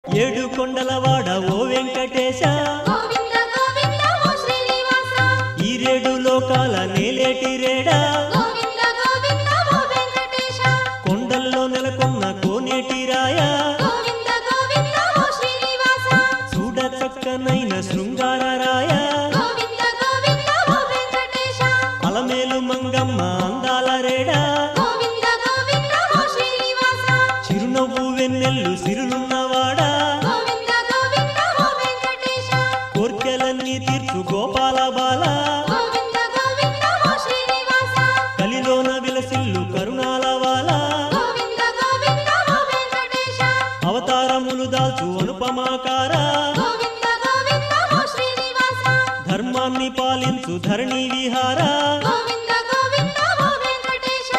ఏడు కొండలవాడ ఓ వెంకటేశ గోవింద గోవింద ఓ శ్రీనివాస ఈ రేడు లోకాల నేలేటి రేడా గోవింద గోవింద ఓ వెంకటేశ కొండల్లో నెలకొన్న కోనేటి రాయ గోవింద గోవింద ఓ శ్రీనివాస చూడ చక్కనైన శృంగార రాయ గోవింద గోవింద ఓ వెంకటేశ అలమేలు మంగమ్మ అందాల రేడా గోవింద గోవింద ఓ శ్రీనివాస చిరునవ్వు వెన్నెల్లు సిరులున్నవాడా గోవింద గోవింద ఓ వెంకటేశ కోర్కెలన్నీ తీర్చు గోపాల బాల గోవింద గోవింద ఓ శ్రీనివాస కలిలోన విలసిల్లు కరుణాల వాల గోవింద గోవింద ఓ వెంకటేశ అవతారములు దాల్చు అనుపమాకార గోవింద గోవింద ఓ శ్రీనివాస ధర్మాన్ని పాలించు ధరణి విహార గోవింద గోవింద ఓ వెంకటేశ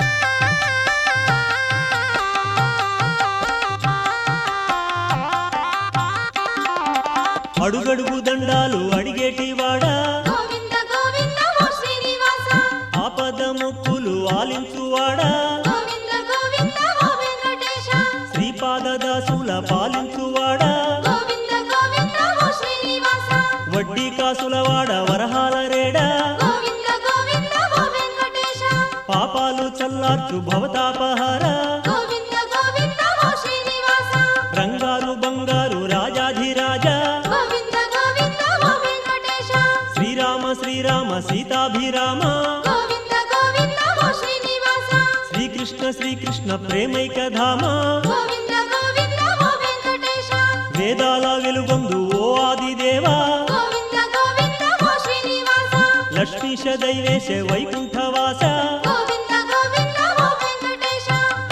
అడుగడుగు దండాలు అడిగేటి వాడా గోవింద గోవింద ఓ శ్రీనివాస ఆపద మొక్కులు ఆలించువాడా గోవింద గోవింద ఓ వెంకటేశ శ్రీపాద దాసుల పాలించువాడా గోవింద గోవింద ఓ శ్రీనివాస వడ్డీ కాసులవాడ వరహాల రేడా గోవింద గోవింద ఓ వెంకటేశ పాపాలు చల్లార్చు భవతాపహార గోవింద గోవింద ఓ శ్రీనివాస రంగారు బంగారు రాజాధిరాజ గోవింద గోవింద ఓ వెంకటేశ శ్రీరామ శ్రీరామ సీతాభిరామ గోవింద గోవింద ఓ శ్రీనివాస శ్రీకృష్ణ శ్రీకృష్ణ ప్రేమైక ధామ గోవింద గోవింద ఓ వెంకటేశ వేదాల వెలుగొందు ఓ ఆదిదేవా గోవింద గోవింద ఓ శ్రీనివాస లక్ష్మీశ దైవేశ వైకుంఠవాస గోవింద గోవింద ఓ వెంకటేశ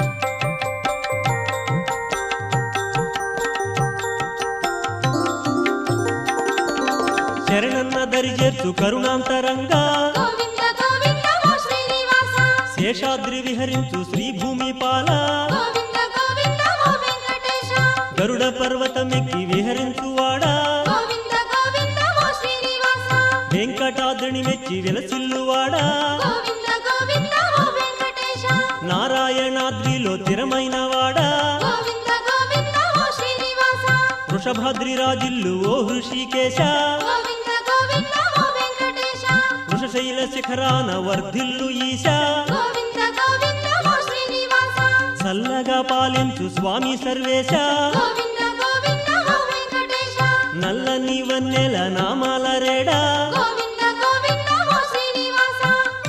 శరణన్న దరిచేర్చు కరుణాంతరంగా గోవింద గోవింద ఓ శ్రీనివాస శేషాద్రి విహరించు శ్రీభూమి పాల గోవింద గోవింద ఓ వెంకటేశ గరుడ పర్వతమెక్కి విహరించువాడా గోవింద గోవింద ఓ శ్రీనివాస వెంకటాద్రిని మెచ్చి విలసిల్లువాడా గోవింద గోవింద ఓ వెంకటేశ నారాయణాద్రిలో స్థిరమైన వాడా గోవింద గోవింద ఓ శ్రీనివాస వృషభాద్రి రాజిల్లు ఓ హృషికేశ గోవింద గోవింద ఓ వెంకటేశ వృషశైల శిఖరాన వర్ధిల్లు ఈశా గోవింద గోవింద ఓ శ్రీనివాస చల్లగా పాలించు స్వామి సర్వేశ గోవింద గోవింద ఓ వెంకటేశ నల్లని వన్నెల నామాల రేడా గోవింద గోవింద ఓ శ్రీనివాస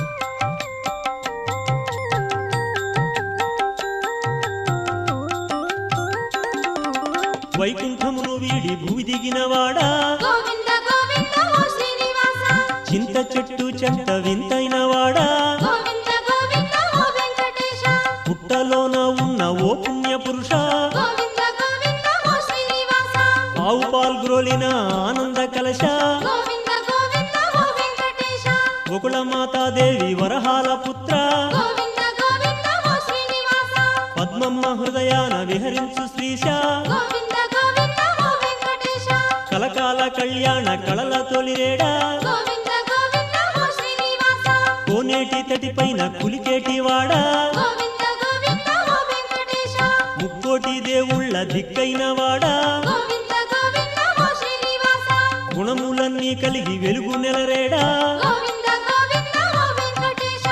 వైకుంఠమును వీడి భూమి దిగినవాడా గోవింద గోవింద ఓ శ్రీనివాస చింత చెట్టు చెంత వింతైన వాడా గోవింద గోవింద ఓ వెంకటేశ పుట్టలోన ఉన్న ఓ పుణ్య పురుష గోవింద గోవింద ఓ శ్రీనివాస ఆవు పాల్గ్రోలిన ఆనంద కలశ గోవింద గోవింద ఓ వెంకటేశ ఒకళ మాతాదేవి వరహాల పుత్ర గోవింద గోవింద ఓ శ్రీనివాస పద్మమ్మ హృదయాన విహరించు శ్రీశ గోవింద గోవింద ఓ వెంకటేశ కలకాల కళ్యాణ కళల తొలిరేడా గోవింద గోవింద ఓ శ్రీనివాస కోనేటి తటిపైన కులికేటి వాడా గోవింద గోవింద ఓ వెంకటేశ ముక్కోటి దేవుళ్ళ దిక్కైన వాడా గోవింద గోవింద ఓ శ్రీనివాస గుణములన్నీ కలిగి వెలుగు నెలరేడా గోవింద గోవింద ఓ వెంకటేశ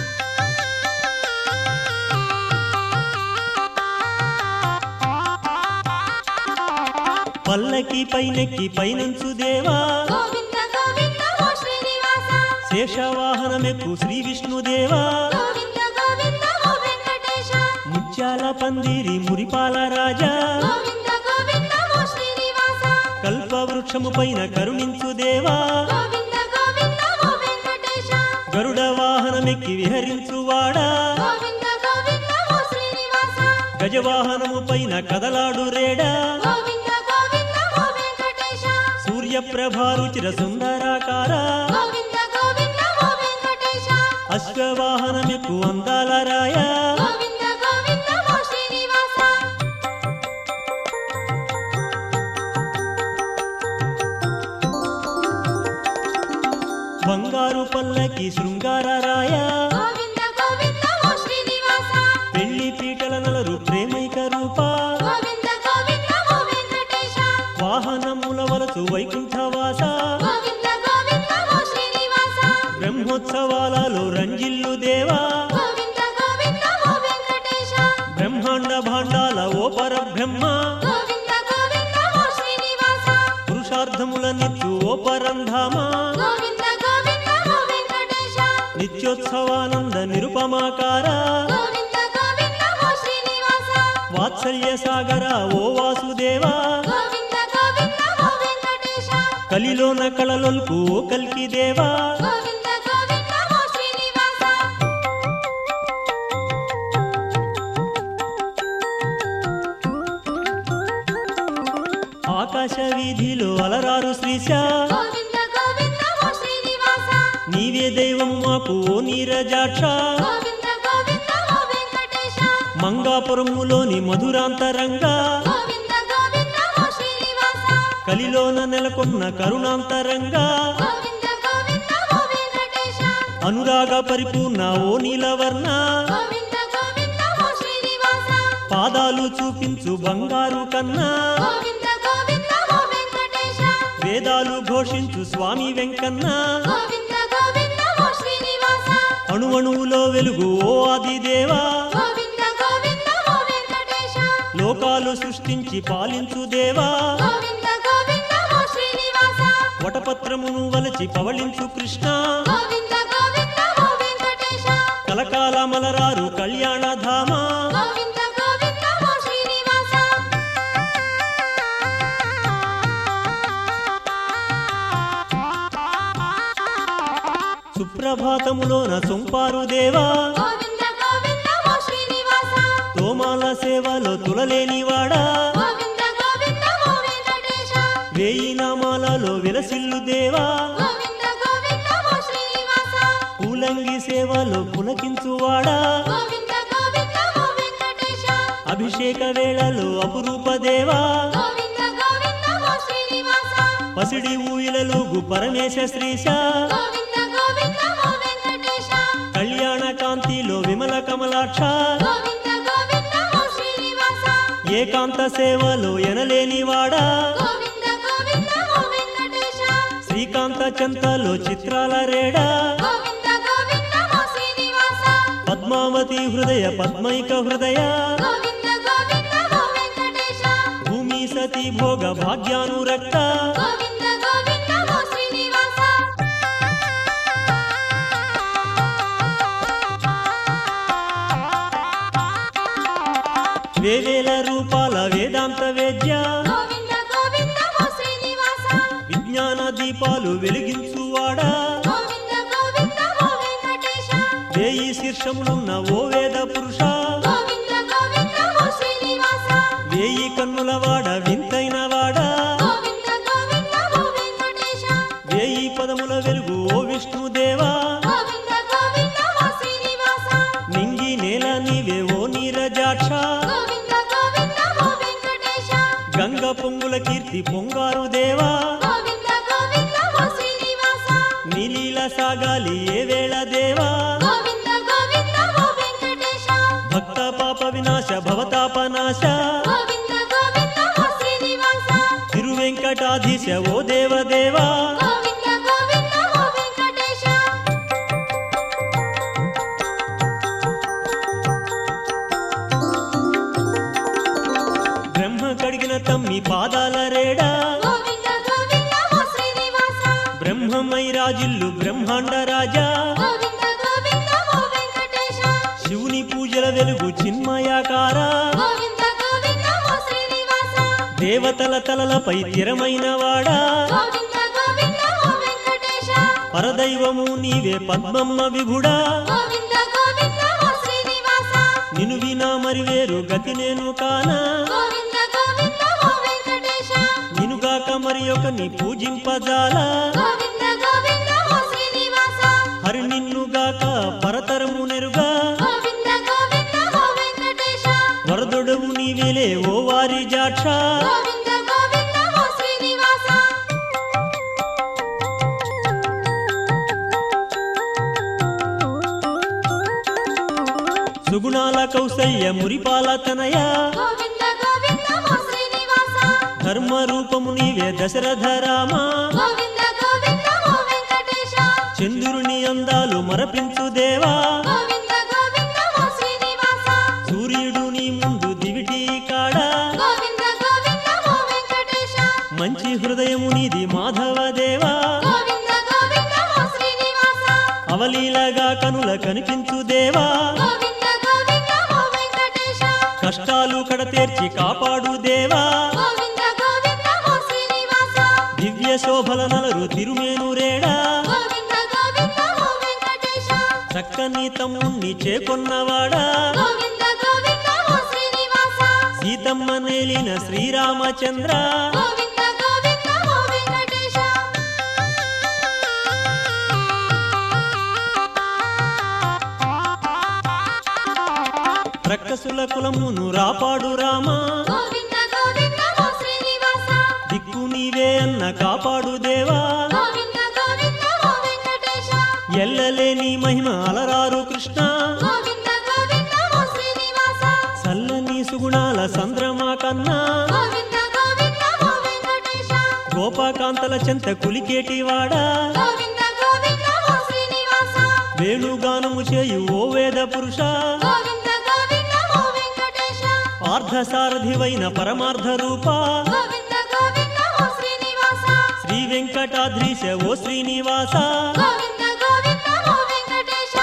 పల్లకి పైనెక్కి పైనంచు దేవా గోవింద గోవింద ఓ శ్రీనివాస శేషవాహనమెక్కు శ్రీ విష్ణుదేవా గోవింద గోవింద ఓ వెంకటేశ ముత్యాల పందిరి మురిపాల రాజా గోవింద గోవింద ఓ శ్రీనివాస కల్పవృక్షము పైన కరుణించు దేవా గోవింద గోవింద ఓ వెంకటేశ గరుడ వాహనమెక్కి విహరించువాడా గోవింద గోవింద ఓ శ్రీనివాస గజవాహనము పైన కదలాడు రేడా గోవింద గోవింద ఓ వెంకటేశ సూర్యప్రభారుచిర సుందరాకార గోవింద గోవింద ఓ వెంకటేశ అశ్వవాహనమెక్కు అందాల రాయ గోవింద గోవింద ఓ శ్రీనివాస బంగారు పల్లకి శృంగార రాయ గోవింద గోవింద ఓ శ్రీనివాస పెళ్లి పీటల నలరు ప్రేమైక రూప గోవింద గోవింద ఓ వెంకటేశ వచ్చు వైకుంఠవాస గోవింద గోవింద ఓ శ్రీనివాస బ్రహ్మోత్సవాలలో రంజిల్లు దేవా గోవింద గోవింద ఓ వెంకటేశ బ్రహ్మాండ భాండాల ఓ పరబ్రహ్మ గోవింద గోవింద ఓ శ్రీనివాస పురుషార్థముల నిత్యు ఓ పరంధామ గోవింద గోవింద ఓ వెంకటేశ నిత్యోత్సవానంద నిరుపమాకార గోవింద గోవింద ఓ శ్రీనివాస వాత్సల్య సాగర ఓ వాసుదేవా గోవింద గోవింద ఓ వెంకటేశ కలిలోన కళలొల్పు ఓ కల్కి దేవా గోవింద గోవింద ఓ శ్రీనివాస ఆకాశ వీధిలో అలరారు శ్రీశ గోవింద గోవింద ఓ శ్రీనివాస నీవే దైవము మాకు ఓ నీరజాక్ష గోవింద గోవింద ఓ వెంకటేశ మంగాపురములోని మధురాంతరంగా గోవింద గోవింద ఓ శ్రీనివాస కలిలోన నెలకొన్న కరుణాంతరంగా గోవింద గోవింద ఓ వెంకటేశ అనురాగ పరిపూర్ణ ఓ నీలవర్ణ గోవింద గోవింద ఓ శ్రీనివాస పాదాలు చూపించు బంగారు కన్నా గోవింద గోవింద ఓ వెంకటేశ వేదాలు ఘోషించు స్వామి వెంకన్న గోవింద గోవింద ఓ శ్రీనివాస అణువణువులో వెలుగు ఓ ఆదిదేవా గోవింద గోవింద ఓ వెంకటేశ లోకాలు సృష్టించి పాలించు దేవా గోవింద గోవింద ఓ శ్రీనివాస వటపత్రమును వలచి పవళించు కృష్ణ గోవింద గోవింద ఓ వెంకటేశ కలకాల మలరారు కళ్యాణధామ గోవింద గోవింద ఓ శ్రీనివాస సుప్రభాతములోన సొంపారు దేవా గోవింద గోవింద ఓ శ్రీనివాస తోమాల సేవలో తులలేనివాడా గోవింద గోవింద ఓ వెంకటేశ వేయి నామాలలో విలసిల్లు దేవా గోవింద గోవింద ఓ శ్రీనివాస పూలంగి సేవలో పులకించువాడా గోవింద గోవింద ఓ వెంకటేశ అభిషేక వేళలో అపురూప దేవా గోవింద గోవింద ఓ శ్రీనివాస పసిడి ఊయలలుగు పరమేశ శ్రీశ గోవింద గోవింద ఓ వెంకటేశ కళ్యాణ కాంతిలో విమల కమలాక్ష గోవింద గోవింద ఓ శ్రీనివాస ఏకాంత సేవలో ఎనలేనివాడా గోవింద గోవింద ఓ వెంకటేశ శ్రీకాంత చంతలో చిత్రాల రేడా గోవింద గోవింద ఓ శ్రీనివాస పద్మావతి హృదయ పద్మైక హృదయ గోవింద గోవింద ఓ వెంకటేశ భూమి సతి భోగ భాగ్యానురక్త గోవింద గోవింద ఓ శ్రీనివాస వేవేల రూపాల వేదాంత వేద్య గోవింద గోవింద ఓ శ్రీనివాస విజ్ఞాన దీపాలు వెలిగించువాడా గోవింద గోవింద ఓ వెంకటేశ వేయి శీర్షములున్న ఓ వేద పురుష గోవింద గోవింద ఓ శ్రీనివాస వేయి కన్నుల వాడ వింతైన వాడా గోవింద గోవింద ఓ వెంకటేశ వేయి పదముల వెలుగు ఓ విష్ణుదేవా గోవింద గోవింద ఓ శ్రీనివాస నింగి నేల నీవే ఓ నీరజాక్ష గోవింద గోవింద ఓ వెంకటేశ గంగ పొంగుల కీర్తి పొంగారు దేవా గోవింద గోవింద ఓ శ్రీనివాస నీలీల సాగాలి ఏ వేళ దేవా గోవింద గోవింద ఓ వెంకటేశ భక్త పాప వినాశ భవతాపనాశ గోవింద గోవింద ఓ శ్రీనివాస తిరువెంకటాధీశ ఓ దేవదేవా గోవింద గోవింద ఓ వెంకటేశ బ్రహ్మ కడిగిన తమ్మి పాదాల రేడా గోవింద గోవింద ఓ శ్రీనివాస బ్రహ్మమై రాజిల్లు బ్రహ్మాండ రాజా గోవింద గోవింద ఓ వెంకటేశ శివుని పూజల వెలుగు చిన్మయాకార గోవింద గోవింద ఓ శ్రీనివాస దేవతల తలలపై తిరమైన వాడా గోవింద గోవింద ఓ వెంకటేశ పరదైవము నీవే పద్మమ్మ విభుడా గోవింద గోవింద ఓ శ్రీనివాస నిను వినా మరి వేరు గతి నేను కానా గోవింద గోవింద ఓ వెంకటేశ నినుగాక మరి ఒకని పూజింపజాలా గోవింద గోవింద ఓ శ్రీనివాస హరి నిన్నుగాక పరతరము నెరుగా గోవింద గోవింద ఓ వెంకటేశ వరదొడవు నీవేలే ఓ వారి జాక్ష గోవింద గోవింద ఓ శ్రీనివాస సుగుణాల కౌసల్య మురిపాల తనయ గోవింద గోవింద ఓ శ్రీనివాస ధర్మ రూపము నీవే దశరథ రామ గోవింద గోవింద ఓ వెంకటేశ చంద్రుని అందాలు మరపించు దేవా గోవింద గోవింద ఓ శ్రీనివాస సూర్యుడు నీ ముందు దివిటి కాడ గోవింద గోవింద ఓ వెంకటేశ మంచి హృదయము నీది మాధవ దేవా గోవింద గోవింద ఓ శ్రీనివాస అవలీలగా కనుల కనిపించు దేవా గోవింద గోవింద ఓ వెంకటేశ కష్టాలు కడతేర్చి కాపాడు దేవా గోవింద గోవింద ఓ శ్రీనివాస దివ్య శోభల నలరు తిరుమేనురేడా గోవింద గోవింద ఓ వెంకటేశ చక్కని తమ్ముణ్ణి చేకొన్నవాడా గోవింద గోవింద ఓ శ్రీనివాస సీతమ్మ నేలిన శ్రీరామచంద్ర గోవింద గోవింద ఓ వెంకటేశ రక్కసుల కులమును రాపాడు రామా గోవింద గోవింద ఓ శ్రీనివాస దిక్కు నీవే అన్న కాపాడు దేవా గోవింద గోవింద ఓ వెంకటేశ ఎల్లలేని మహిమ అలరారు కృష్ణ గోవింద గోవింద ఓ శ్రీనివాస చల్లని సుగుణాల సంద్రమా కన్నా గోవింద గోవింద ఓ వెంకటేశ గోపాకాంతల చెంత కులికేటివాడా గోవింద గోవింద ఓ శ్రీనివాస వేణుగానము చేయు ఓ వేద పురుష గోవింద గోవింద ఓ వెంకటేశ పార్థసారథివైన పరమార్థ రూప గోవింద గోవింద ఓ శ్రీనివాస శ్రీ వెంకటాద్రీశ ఓ శ్రీనివాస గోవింద గోవింద ఓ వెంకటేశ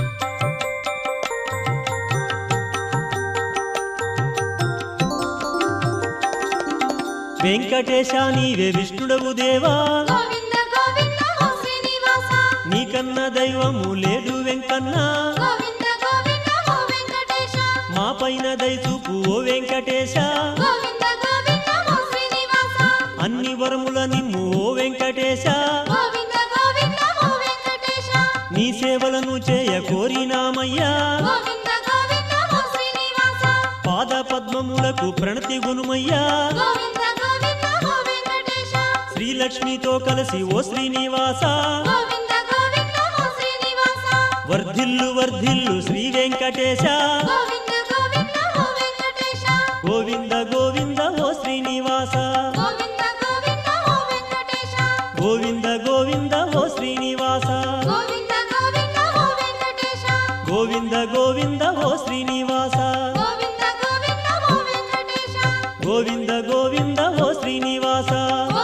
వెంకటేశ నీవే విష్ణుడవు దేవా గోవింద గోవింద ఓ శ్రీనివాస నీకన్న దైవము లేడు వెంకన్న గోవింద గోవింద ఓ వెంకటేశ మా పైన దయచూపు ఓ వెంకటేశ గోవింద గోవింద ఓ శ్రీనివాస అన్ని వరముల నిమ్ము ఓ వెంకటేశ గోవింద గోవింద ఓ వెంకటేశ నీ సేవలను చేయ కోరినామయ్యా గోవింద గోవింద ఓ శ్రీనివాస పాద పద్మములకు ప్రణతి గునుమయ్యా గోవింద గోవింద ఓ వెంకటేశ శ్రీలక్ష్మితో కలిసి ఓ శ్రీనివాస గోవింద గోవింద ఓ శ్రీనివాస వర్ధిల్లు వర్ధిల్లు శ్రీ వెంకటేశ గోవింద గోవింద ఓ వెంకటేశ గోవింద గోవింద ఓ శ్రీనివాస గోవింద గోవింద ఓ వెంకటేశ గోవింద గోవింద ఓ శ్రీనివాస గోవింద గోవింద ఓ వెంకటేశ గోవింద గోవింద ఓ శ్రీనివాస గోవింద గోవింద ఓ వెంకటేశ గోవింద గోవింద ఓ శ్రీనివాస